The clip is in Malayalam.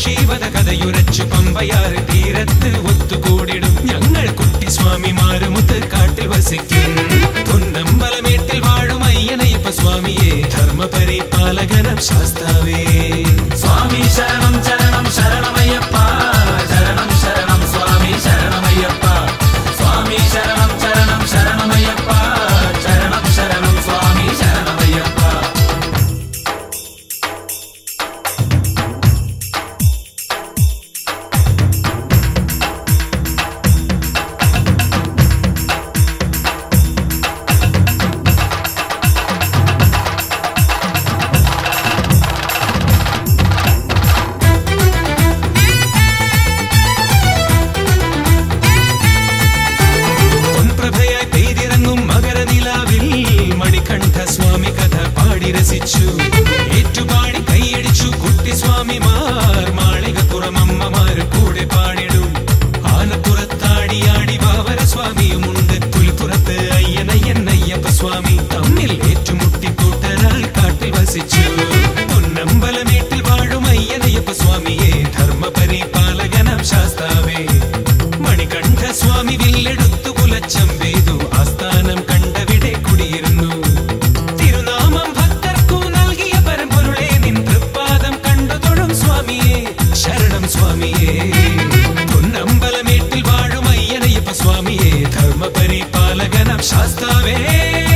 മുൻഷീവത കഥയുരച്ചു പമ്പയാറ് തീരത്ത് ഒത്തുകൂടിടും ഞങ്ങൾ കുട്ടിസ്വാമിമാരുമുത്ത് കാട്ടിൽ വസിക്കും പൊന്നമ്പലമേട്ടിൽ വാഴും അയ്യനയ്യപ്പ സ്വാമിയെ ധർമ്മപരിപാലകനം ശാസ്താവേ സ്വാമി ശരണം ശരണം ശരണമയ്യപ്പ ശരണം ശരണം സ്വാമി ശരണമയ്യപ്പ സ്വാമി ശരണം ശരണം ശരണമയ്യപ്പ ശരണം ശരണം സ്വാമി ശരണമയ്യപ്പ പൊൻപ്രഭയായി പെയ്തിറങ്ങും മകരനിലാവിൽ മണികണ്ഠ സ്വാമി കഥ പാടി രസിച്ചു ഏറ്റുപാടി കൈയടിച്ചു കുട്ടിസ്വാമിമാർ മാളികപ്പുറമമ്മമാർ കൂടെ പാടിടും ആനപ്പുറത്താടിയാടി ബാവര സ്വാമിയുമുണ്ട് പുലിപ്പുറത്ത് അയ്യനയ്യനയ്യപ്പ സ്വാമി തമ്മിൽ ഏറ്റുമുട്ടി കൂട്ടരായി കാട്ടിൽ വസിച്ചു പൊന്നമ്പലമേട്ടിൽ വാഴും അയ്യനയ്യപ്പ സ്വാമിയെ ധർമ്മപരിപാലകനം ശാസ്താവേ മണികണ്ഠ സ്വാമി വില്ലെടുത്തു കുലച്ചം പെയ്തു ആസ്ഥാനം കണ്ടവിടെ കുടിയിരുന്നു തിരുനാമം ഭക്തർക്കു നൽകിയ പരമ്പൊരുളെ നിൻ തൃപ്പാദം കണ്ടു തൊഴും സ്വാമിയെ ശരണം സ്വാമിയെ പൊന്നമ്പലമേട്ടിൽ വാഴും അയ്യനയ്യപ്പ സ്വാമിയെ ധർമ്മപരിപാലകനം ശാസ്താവേ